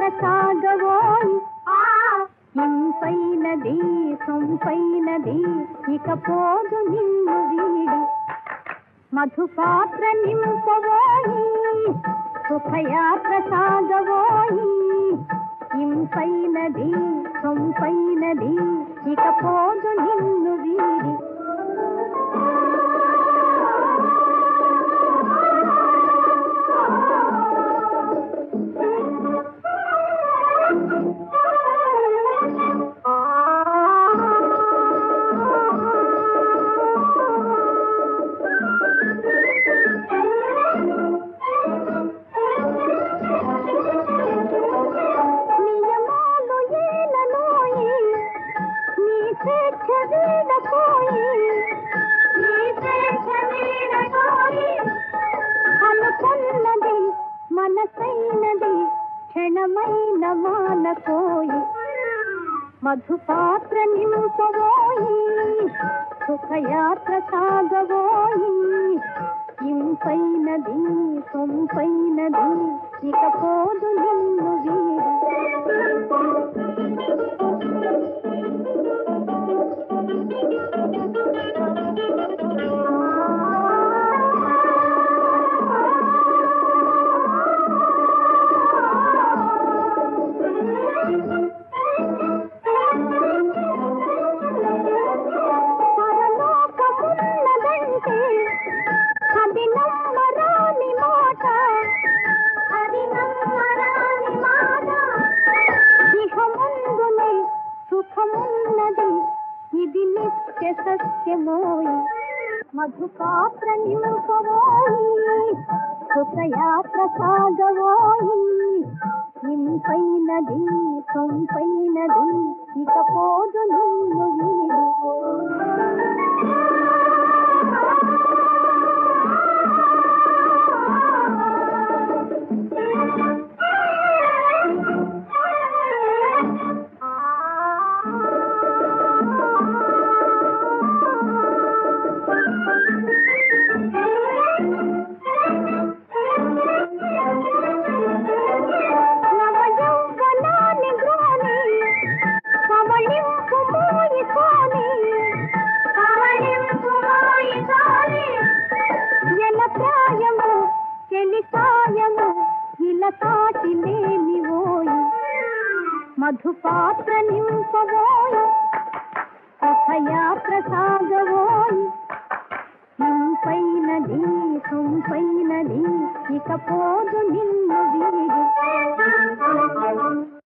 సాగవోయి ఇంపైనది సొంపైనది ఇక పోదు నిన్ను వీడి మధుపాత్ర నింపవోయి సుఖయాత్ర సాగవోయి ఇంపైనది సొంపైనది ఇక పోదు నిన్ను వీడి నియమాలు ఏలనోయి నీ స్వేచ్ఛ వీడకోయి నీ స్వేచ్ఛ వీడకోయి అనుకున్నది మనసైనది క్షణమైన మాలకోయి మధుపాత్ర నింపవోయి సుఖయాత్ర సాగవోయి ఇంపైనది సొంపైనది ఇక పోదు నిన్ను పరలోకమున్నదంటే అది నమ్మరాని మాట అది నమ్మరాని మాట ఇహముందునే సుఖమున్నది ఇది నిత్య సత్యమోయి మధుపాత్ర నింపవోయి సుఖయాత్ర సాగవోయి ఇంపైనది సొంపైనది ఇక పోదు నిన్ను వీడి నవయౌవనాన్ని గ్రోని, పవళింపు మోయికోని, ఎల ప్రాయము చెలి సాయము ఇలా తాటిలేమి ఓయి మధుపాత్ర నింపవోయి సుఖయాత్ర సాగవోయి ఇంపైనది సొంపైనది ఇక పోదు నిన్ను వీడి